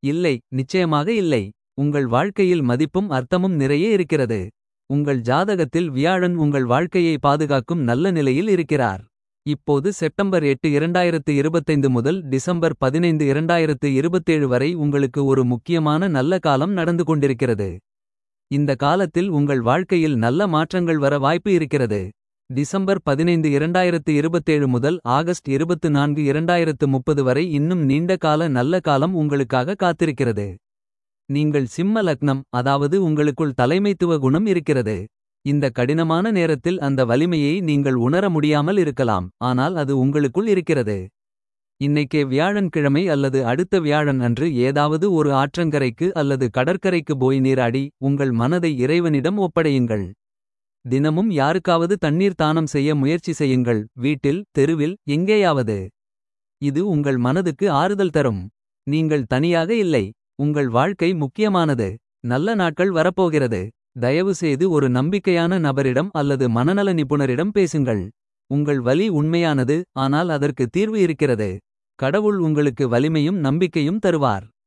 இல்லை நிச்சயமாக இல்லை உங்கள் வாழ்க்கையில் மதிப்பும் அர்த்தமும் நிறைய இருக்கிறது உங்கள் ஜாதகத்தில் வியாழன் உங்கள் வாழ்க்கையை பாதுகாக்கும் நல்ல நிலையில் இருக்கிறார் இப்போது செப்டம்பர் எட்டு இரண்டாயிரத்து இருபத்தைந்து முதல் டிசம்பர் பதினைந்து இரண்டாயிரத்து இருபத்தேழு வரை உங்களுக்கு ஒரு முக்கியமான நல்ல காலம் நடந்து கொண்டிருக்கிறது இந்த காலத்தில் உங்கள் வாழ்க்கையில் நல்ல மாற்றங்கள் வர வாய்ப்பு இருக்கிறது டிசம்பர் பதினைந்து இரண்டாயிரத்து இருபத்தேழு முதல் ஆகஸ்ட் இருபத்து நான்கு இரண்டாயிரத்து முப்பது வரை இன்னும் நீண்ட கால நல்ல காலம் உங்களுக்காக காத்திருக்கிறது நீங்கள் சிம்ம லக்னம் அதாவது உங்களுக்குள் தலைமைத்துவ குணம் இருக்கிறது இந்த கடினமான நேரத்தில் அந்த வலிமையை நீங்கள் உணர முடியாமல் இருக்கலாம் ஆனால் அது உங்களுக்குள் இருக்கிறது இன்னைக்கே வியாழன்கிழமை அல்லது அடுத்த வியாழன் அன்று ஏதாவது ஒரு ஆற்றங்கரைக்கு அல்லது கடற்கரைக்கு போய் நீராடி உங்கள் மனதை இறைவனிடம் ஒப்படையுங்கள் தினமும் யாருக்காவது தண்ணீர் தானம் செய்ய முயற்சி செய்யுங்கள் வீட்டில் தெருவில் எங்கேயாவது இது உங்கள் மனதுக்கு ஆறுதல் தரும் நீங்கள் தனியாக இல்லை உங்கள் வாழ்க்கை முக்கியமானது நல்ல நாட்கள் வரப்போகிறது தயவுசெய்து ஒரு நம்பிக்கையான நபரிடம் அல்லது மனநல நிபுணரிடம் பேசுங்கள் உங்கள் வலி உண்மையானது ஆனால் அதற்கு தீர்வு இருக்கிறது கடவுள் உங்களுக்கு வலிமையும் நம்பிக்கையும் தருவார்